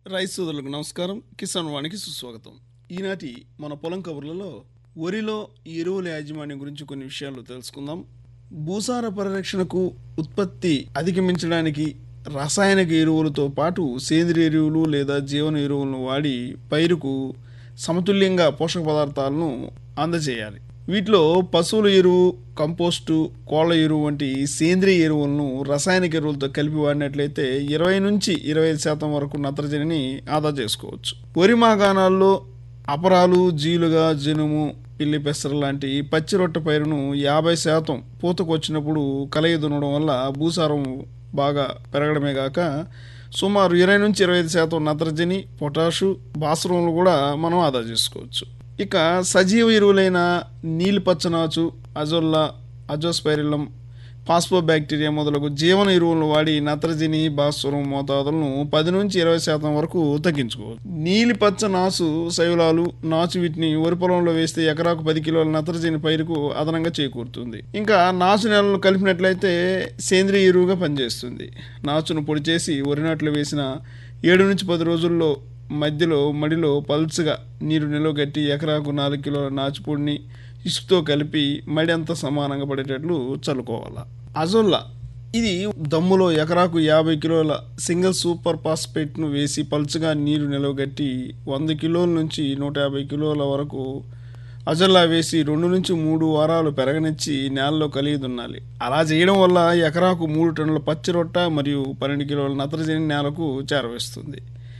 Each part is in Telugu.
రైస్ సోదరులకు నమస్కారం కిసాన్ వాణికి సుస్వాగతం ఈనాటి మన పొలం కబుర్లలో వరిలో ఎరువుల యాజమాన్యం గురించి కొన్ని విషయాలు తెలుసుకుందాం భూసార పరిరక్షణకు ఉత్పత్తి అధిగమించడానికి రసాయనిక ఎరువులతో పాటు సేంద్రియ ఎరువులు లేదా జీవన ఎరువులను వాడి పైరుకు సమతుల్యంగా పోషక పదార్థాలను అందజేయాలి వీటిలో పశువుల ఎరువు కంపోస్టు కోళ్ళ ఎరువు వంటి సేంద్రియ ఎరువులను రసాయనిక ఎరువులతో కలిపి వాడినట్లయితే ఇరవై నుంచి ఇరవై ఐదు శాతం వరకు నత్రజనిని ఆదా చేసుకోవచ్చు వరి మాగాణాల్లో అపరాలు జీలుగా జనుము పిల్లి పెసర లాంటి పచ్చి రొట్టె పైరును యాభై శాతం పూతకు వచ్చినప్పుడు కలయి దున్నడం వల్ల భూసారం బాగా పెరగడమే కాక సుమారు ఇరవై నుంచి ఇరవై ఐదు శాతం నత్రజని పొటాషు భాస్వరంలు కూడా మనం ఆదా చేసుకోవచ్చు ఇక సజీవ ఎరువులైన నీలిపచ్చనాచు అజోల్లా అజోస్పైరిలం పాస్పోబ్యాక్టీరియా మొదలగు జీవన ఎరువులను వాడి నత్రజని భాస్వరం మోతాదులను పది నుంచి ఇరవై శాతం వరకు తగ్గించుకోవచ్చు నీలిపచ్చ నాసు శైలాలు నాచు వీటిని వరి పొలంలో వేస్తే ఎకరాకు పది కిలోల నత్రజని పైరుకు అదనంగా చేకూరుతుంది ఇంకా నాచు నేలను కలిపినట్లయితే సేంద్రియ ఎరువుగా పనిచేస్తుంది నాచును పొడి చేసి వరి నాట్లు వేసిన ఏడు నుంచి పది రోజుల్లో మధ్యలో మడిలో పల్చగా నీరు నిలవగట్టి ఎకరాకు నాలుగు కిలోల నాచుపొడిని ఇసుకతో కలిపి మడి అంతా సమానంగా పడేటట్లు చల్లుకోవాలి అజోల్లా ఇది దమ్ములో ఎకరాకు యాభై కిలోల సింగిల్ సూపర్ ఫాస్ఫేట్ను వేసి పల్చగా నీరు నిలవగట్టి వంద కిలోల నుంచి నూట యాభై కిలోల వరకు అజల్లా వేసి రెండు నుంచి మూడు వారాలు పెరగనిచ్చి నేలలో కలిగి దున్నాలి అలా చేయడం వల్ల ఎకరాకు మూడు టన్నుల పచ్చి రొట్ట మరియు పన్నెండు కిలోల నత్రజని నేలకు చేరవేస్తుంది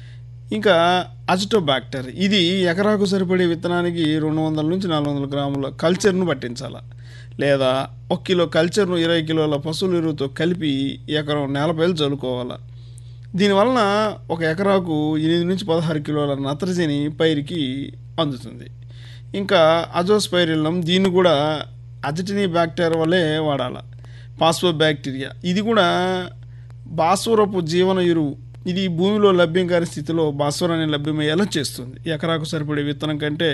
ఇంకా అజిటోబాక్టర్ ఇది ఎకరాకు సరిపడే విత్తనానికి రెండు వందల నుంచి నాలుగు వందల గ్రాముల కల్చర్ను పట్టించాలి లేదా ఒక కిలో కల్చర్ను ఇరవై కిలోల పశువుల ఎరువుతో కలిపి ఎకరం నేలపైలు చల్లుకోవాలి దీనివలన ఒక ఎకరాకు ఎనిమిది నుంచి పదహారు కిలోల నత్రజని పైరుకి అందుతుంది ఇంకా అజోస్పైరిల్లం దీన్ని కూడా అజిటినీ బ్యాక్టీరియా వల్లే వాడాలి పాస్పో బ్యాక్టీరియా ఇది కూడా భాస్వరపు జీవన ఎరువు ఇది భూమిలో లభ్యం కాని స్థితిలో భాస్వరాన్ని లభ్యమయ్యేలా చేస్తుంది ఎకరాకు సరిపడే విత్తనం కంటే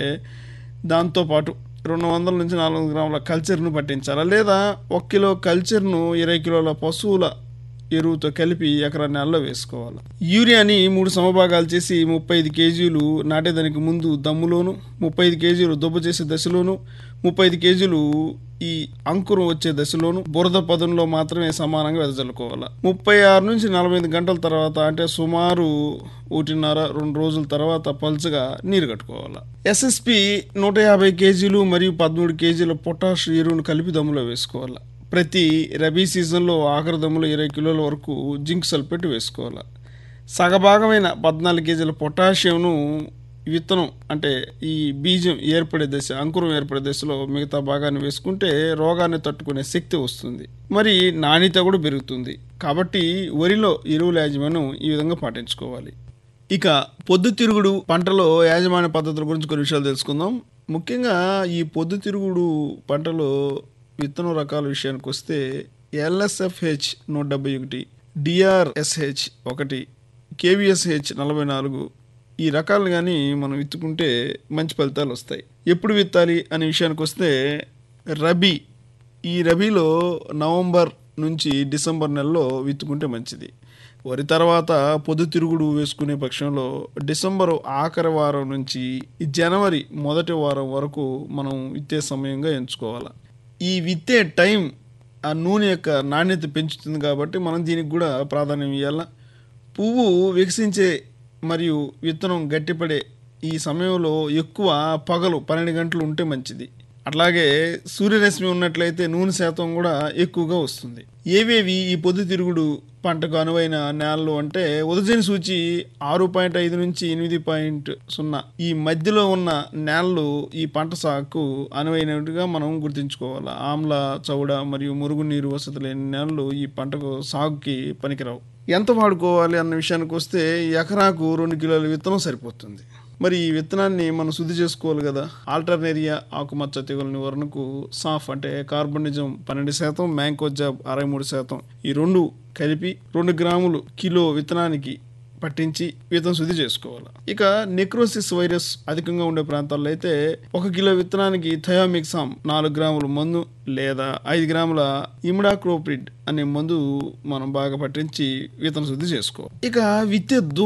దాంతోపాటు రెండు వందల నుంచి నాలుగు వందల గ్రాముల కల్చర్ను పట్టించాలి లేదా ఒక కిలో కల్చర్ను ఇరవై కిలోల పశువుల ఎరువుతో కలిపి ఎకరా నెలలో వేసుకోవాలి యూరియాని మూడు సమభాగాలు చేసి ముప్పై ఐదు కేజీలు నాటేదానికి ముందు దమ్ములోను ముప్పై ఐదు కేజీలు దుబ్బ చేసే దశలోను ముప్పై ఐదు కేజీలు ఈ అంకురం వచ్చే దశలోను బురద పదంలో మాత్రమే సమానంగా వెదజల్లుకోవాలి ముప్పై ఆరు నుంచి నలభై ఐదు గంటల తర్వాత అంటే సుమారు ఒకటిన్నర రెండు రోజుల తర్వాత పలుచగా నీరు కట్టుకోవాలి ఎస్ఎస్పి నూట యాభై కేజీలు మరియు పదమూడు కేజీల పొటాష్ ఎరువును కలిపి దమ్ములో వేసుకోవాలి ప్రతి రబీ సీజన్లో ఆఖరి దమ్ములో ఇరవై కిలోల వరకు జింక్ సల్ఫేట్ వేసుకోవాలి సగభాగమైన పద్నాలుగు కేజీల పొటాషియంను విత్తనం అంటే ఈ బీజం ఏర్పడే దశ అంకురం ఏర్పడే దశలో మిగతా భాగాన్ని వేసుకుంటే రోగాన్ని తట్టుకునే శక్తి వస్తుంది మరి నాణ్యత కూడా పెరుగుతుంది కాబట్టి వరిలో ఎరువుల యాజమాన్యం ఈ విధంగా పాటించుకోవాలి ఇక పొద్దుతిరుగుడు పంటలో యాజమాన్య పద్ధతుల గురించి కొన్ని విషయాలు తెలుసుకుందాం ముఖ్యంగా ఈ పొద్దుతిరుగుడు పంటలో విత్తనం రకాల విషయానికి వస్తే ఎల్ఎస్ఎఫ్హెచ్ నూట డెబ్బై ఒకటి డిఆర్ఎస్హెచ్ ఒకటి కేవీఎస్హెచ్ నలభై నాలుగు ఈ రకాలు కానీ మనం విత్తుకుంటే మంచి ఫలితాలు వస్తాయి ఎప్పుడు విత్తాలి అనే విషయానికి వస్తే రబీ ఈ రబీలో నవంబర్ నుంచి డిసెంబర్ నెలలో విత్తుకుంటే మంచిది వరి తర్వాత పొద్దుతిరుగుడు వేసుకునే పక్షంలో డిసెంబర్ ఆఖరి వారం నుంచి జనవరి మొదటి వారం వరకు మనం విత్తే సమయంగా ఎంచుకోవాలి ఈ విత్తే టైం ఆ నూనె యొక్క నాణ్యత పెంచుతుంది కాబట్టి మనం దీనికి కూడా ప్రాధాన్యం ఇవ్వాలి పువ్వు వికసించే మరియు విత్తనం గట్టిపడే ఈ సమయంలో ఎక్కువ పగలు పన్నెండు గంటలు ఉంటే మంచిది అట్లాగే సూర్యరశ్మి ఉన్నట్లయితే నూనె శాతం కూడా ఎక్కువగా వస్తుంది ఏవేవి ఈ పొద్దుతిరుగుడు పంటకు అనువైన నేలలు అంటే ఉదజని సూచి ఆరు పాయింట్ ఐదు నుంచి ఎనిమిది పాయింట్ సున్నా ఈ మధ్యలో ఉన్న నేలలు ఈ పంట సాగుకు అనువైనట్టుగా మనం గుర్తుంచుకోవాలి ఆమ్ల చౌడ మరియు మురుగునీరు వసతి లేని నేలలు ఈ పంటకు సాగుకి పనికిరావు ఎంత వాడుకోవాలి అన్న విషయానికి వస్తే ఎకరాకు రెండు కిలోల విత్తనం సరిపోతుంది మరి ఈ విత్తనాన్ని మనం శుద్ధి చేసుకోవాలి కదా ఆల్టర్నేరియా ఆకుమచ్చ తెగుల నివారణకు సాఫ్ అంటే కార్బనిజం పన్నెండు శాతం మ్యాంకోజాబ్ అరవై మూడు శాతం ఈ రెండు కలిపి రెండు గ్రాములు కిలో విత్తనానికి పట్టించి విత్తనం శుద్ధి చేసుకోవాలి ఇక నెక్రోసిస్ వైరస్ అధికంగా ఉండే ప్రాంతాల్లో అయితే ఒక కిలో విత్తనానికి థయోమిక్సామ్ నాలుగు గ్రాముల మందు లేదా ఐదు గ్రాముల ఇమిడాక్రోప్రిడ్ అనే మందు మనం బాగా పట్టించి విత్తన శుద్ధి చేసుకోవాలి ఇక విత్తే దూ